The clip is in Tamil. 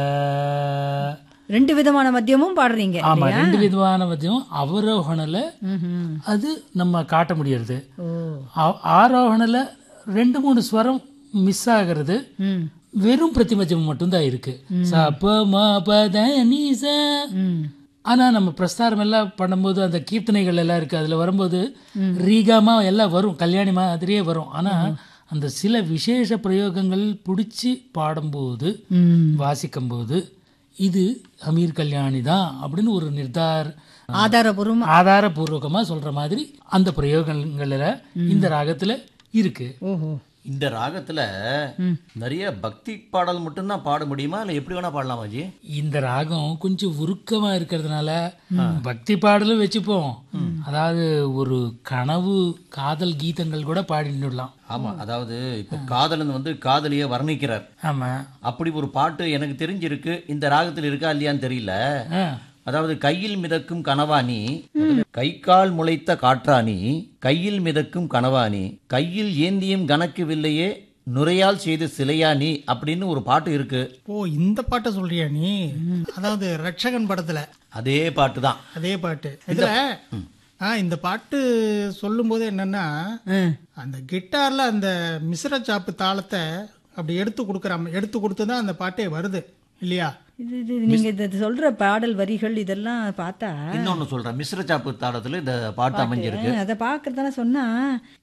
ரெண்டு விதமான மத்தியமும் பாடுறீங்க ஆமா இல்லையா? ரெண்டு விதமான மத்தியம் அவரோகணில் ம்ஹும். அது நம்ம காட்ட முடியறது ஓ ஆ- ஆரோகணில் ரெண்டு மூணு ஸ்வரம் மிஸ் ஆகிறது ம் வெறும் பிரதிமத்தியம் மட்டும்தான் இருக்கு ச ப ம ப த நீ ச ம் ஆனா நம்ம பிரஸ்தாரம் எல்லாம் பண்ணும்போது அந்த கீர்த்தனைகள் எல்லாம் இருக்கு அதுல வரும்போது ரீகாமா எல்லாம் வரும் கல்யாணி மாதிரியே வரும் ஆனா அந்த சில விசேஷ பிரயோகங்கள் பிடிச்சி பாடும்போது ம் வாசிக்கும்போது இது அமீர் கல்யாணி தான் அப்படின்னு ஒரு நிர்தார் ஆதாரபூர்வமா ஆதாரபூர்வகமா சொல்ற மாதிரி அந்த பிரயோகங்கள்ல இந்த ராகத்துல இருக்கு ஓஹோ இந்த ராகத்துல நிறைய பக்தி பாடல் மட்டும்தான் பாட முடியுமா இல்ல எப்படி வேணா பாடலாமா ஜி இந்த ராகம் கொஞ்சம் உருக்கமா இருக்கிறதுனால பக்தி பாடலும் வச்சுப்போம் அதாவது ஒரு கனவு காதல் கீதங்கள் கூட பாடிடலாம் ஆமா அதாவது இப்ப காதலன் வந்து காதலிய வர்ணிக்கிறார் ஆமா அப்படி ஒரு பாட்டு எனக்கு தெரிஞ்சிருக்கு இந்த ராகத்தில் இருக்கா இல்லையான்னு தெரியல ஆ, அதாவது கையில் மிதக்கும் கனவாணி கை கால் முளைத்த காற்றாணி கையில் மிதக்கும் கனவாணி கையில் ஏந்தியும் கணக்குவில்லையே நுரையால் செய்த சிலையானி அப்படின்னு ஒரு பாட்டு இருக்கு ஓ இந்த பாட்டை சொல்றியா நீ அதாவது ரட்சகன் படத்துல அதே பாட்டு தான் அதே பாட்டு இதுல ஆ இந்த பாட்டு சொல்லும்போது என்னன்னா அந்த கிட்டார்ல அந்த மிஸ்ர சாப்பு தாளத்தை அப்படி எடுத்து கொடுக்குறாம எடுத்து கொடுத்து தான் அந்த பாட்டே வருது இல்லையா இது இது நீங்க இது சொல்ற பாடல் வரிகள் இதெல்லாம் பார்த்தா இன்னொன்னு சொல்றேன் மிஸ்ர சாப்பு தாளத்துல இந்த பாட்டு அமைஞ்சிருக்கு அதை பார்க்கறதால சொன்னா